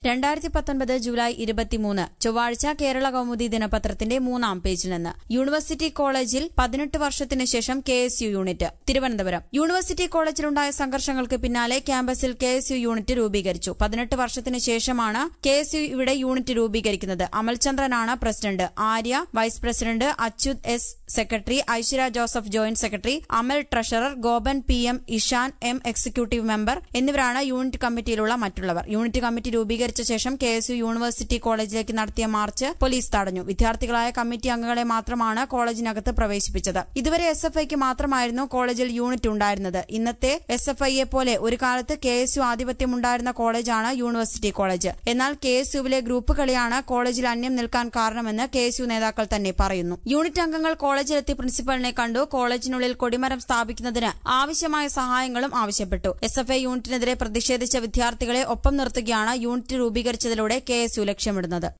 രണ്ടായിരത്തി പത്തൊൻപത് ജൂലൈ ഇരുപത്തിമൂന്ന് ചൊവ്വാഴ്ച കേരള കൗമുദി ദിനപത്രത്തിന്റെ മൂന്നാം പേജിൽ നിന്ന് യൂണിവേഴ്സിറ്റി കോളേജിൽ പതിനെട്ട് വർഷത്തിന് ശേഷം K S U unit Thiruvananthapuram university കോളേജിലുണ്ടായ സംഘർഷങ്ങൾക്ക് പിന്നാലെ ക്യാമ്പസിൽ കെ എസ് യു യൂണിറ്റ് രൂപീകരിച്ചു പതിനെട്ട് വർഷത്തിന് ശേഷമാണ് കെ എസ് യു ഇവിടെ യൂണിറ്റ് രൂപീകരിക്കുന്നത് അമൽചന്ദ്രനാണ് president Arya vice president Achyuth S secretary Aishwarya Joseph joint secretary Amal treasurer Gopan P M Ishan M executive member എന്നിവരാണ് യൂണിറ്റ് കമ്മിറ്റിയിലുള്ള മറ്റുള്ളവർ യൂണിറ്റ് കമ്മിറ്റി രൂപീകരിച്ച ശേഷം കെ എസ് യു യൂണിവേഴ്സിറ്റി കോളേജിലേക്ക് നടത്തിയ മാർച്ച് പോലീസ് തടഞ്ഞു വിദ്യാർത്ഥികളായ കമ്മിറ്റി അംഗങ്ങളെ മാത്രമാണ് കോളേജിനകത്ത് പ്രവേശിപ്പിച്ചത് ഇതുവരെ എസ് എഫ് ഐക്ക് മാത്രമായിരുന്നു കോളേജിൽ യൂണിറ്റ് ഉണ്ടായിരുന്നത് ഇന്നത്തെ എസ് എഫ് ഐയെ പോലെ ഒരു കാലത്ത് കെ എസ് യു ആധിപത്യമുണ്ടായിരുന്ന കോളേജാണ് യൂണിവേഴ്സിറ്റി കോളേജ് എന്നാൽ കെ എസ് യുവിലെ ഗ്രൂപ്പ് കളിയാണ് കോളേജിൽ അന്യം നിൽക്കാൻ കാരണമെന്ന് കെ എസ് യു നേതാക്കൾ തന്നെ പറയുന്നു യൂണിറ്റ് അംഗങ്ങൾ കോളേജിലെത്തി പ്രിൻസിപ്പലിനെ കണ്ടു കോളേജിനുള്ളിൽ കൊടിമരം സ്ഥാപിക്കുന്നതിന് ആവശ്യമായ സഹായങ്ങളും ആവശ്യപ്പെട്ടു എസ് എഫ് ഐ യൂണിറ്റിനെതിരെ പ്രതിഷേധിച്ച വിദ്യാർത്ഥികളെ ഒപ്പം നിർത്തുകയാണ് യൂണിറ്റ് രൂപീകരിച്ചതിലൂടെ കെ എസ് യു ലക്ഷ്യമിടുന്നത്